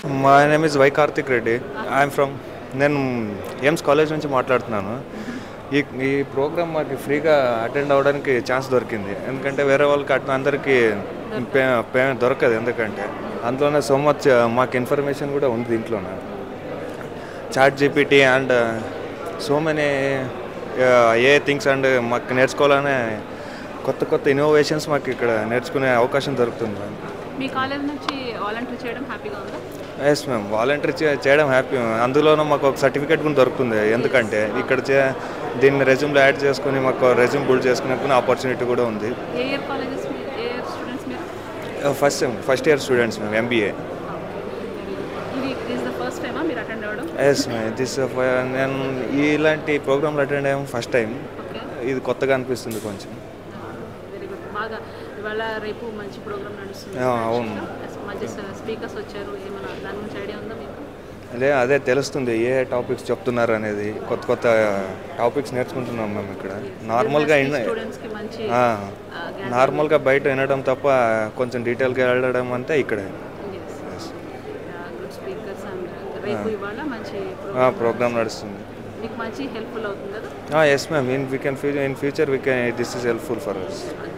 My name is Y Karthik Reddy I'm from నేను AIIMS college నుంచి మాట్లాడుతున్నాను ఈ ఈ ప్రోగ్రామ్ మాకు ఫ్రీగా అటెండ్ అవ్వడానికి ఛాన్స్ దొరికింది ఎందుకంటే వేరే వాళ్ళకి అట్లా అందరికీ పే పే దొరకదు ఎందుకంటే అందులోనే సో మచ్ మాకు ఇన్ఫర్మేషన్ కూడా ఉంది దీంట్లోనే chat GPT and so many a things and మాకు నేర్చుకోవాలనే కొత్త కొత్త ఇన్నోవేషన్స్ మాకు ఇక్కడ నేర్చుకునే అవకాశం దొరుకుతుంది మీ కాలేజ్ నుంచి వాలంటీర్ చేయడం హ్యాపీగా ఉందా ఎస్ మ్యామ్ వాలంటీర్ చేయడం హ్యాపీ అందులోనూ మాకు ఒక సర్టిఫికేట్ కూడా దొరుకుతుంది ఎందుకంటే ఇక్కడ చే దీన్ని రెజ్యూమ్లో యాడ్ చేసుకుని మాకు రెజ్యూమ్ బిల్డ్ చేసుకునే ఆపర్చునిటీ కూడా ఉంది ఏ ఇయర్ కాలేజెస్ మీ ఏ ఇయర్ స్టూడెంట్స్ మీరు ఫస్ట్ ఫస్ట్ ఇయర్ స్టూడెంట్స్ మేము ఎంబీఏ ఇది ఈజ్ ద ఫస్ట్ టైమా మీరు అటెండ్ అవ్వడం ఎస్ మ్యామ్ దిస్ నేను ఇలాంటి ప్రోగ్రాంలు అటెండ్ అయ్యాము ఫస్ట్ టైం ఓకే ఇది కొత్తగా అనిపిస్తుంది కొంచెం వెరీ గుడ్ బాగా ఇవాళ రేపు మంచి ప్రోగ్రామ్ నడుస్తుంది ఆ, అవును. మంచి స్పీకర్స్ వచ్చారు ఏమైనా దాని గురించి ఐడియా ఉందా మీకు అదే అదే తెలుస్తుంది ఏ టాపిక్స్ చెప్తున్నారు అనేది కొత్త కొత్త టాపిక్స్ నేర్చుకుంటున్నాం మేము ఇక్కడ నార్మల్గా ఇన్న స్టూడెంట్స్కి మంచి ఆ, నార్మల్గా బయట వినడం తప్ప కొంచెం డీటెయిల్గా వెళ్ళడం అంటే ఇక్కడే గుడ్ స్పీకర్స్ అండ్ రేపు ఇవాళ మంచి program ప్రోగ్రామ్ నడుస్తుంది మీకు మంచి హెల్ప్ఫుల్ అవుతుంది కదా yes ma'am in we can future in future we can this is helpful for us అది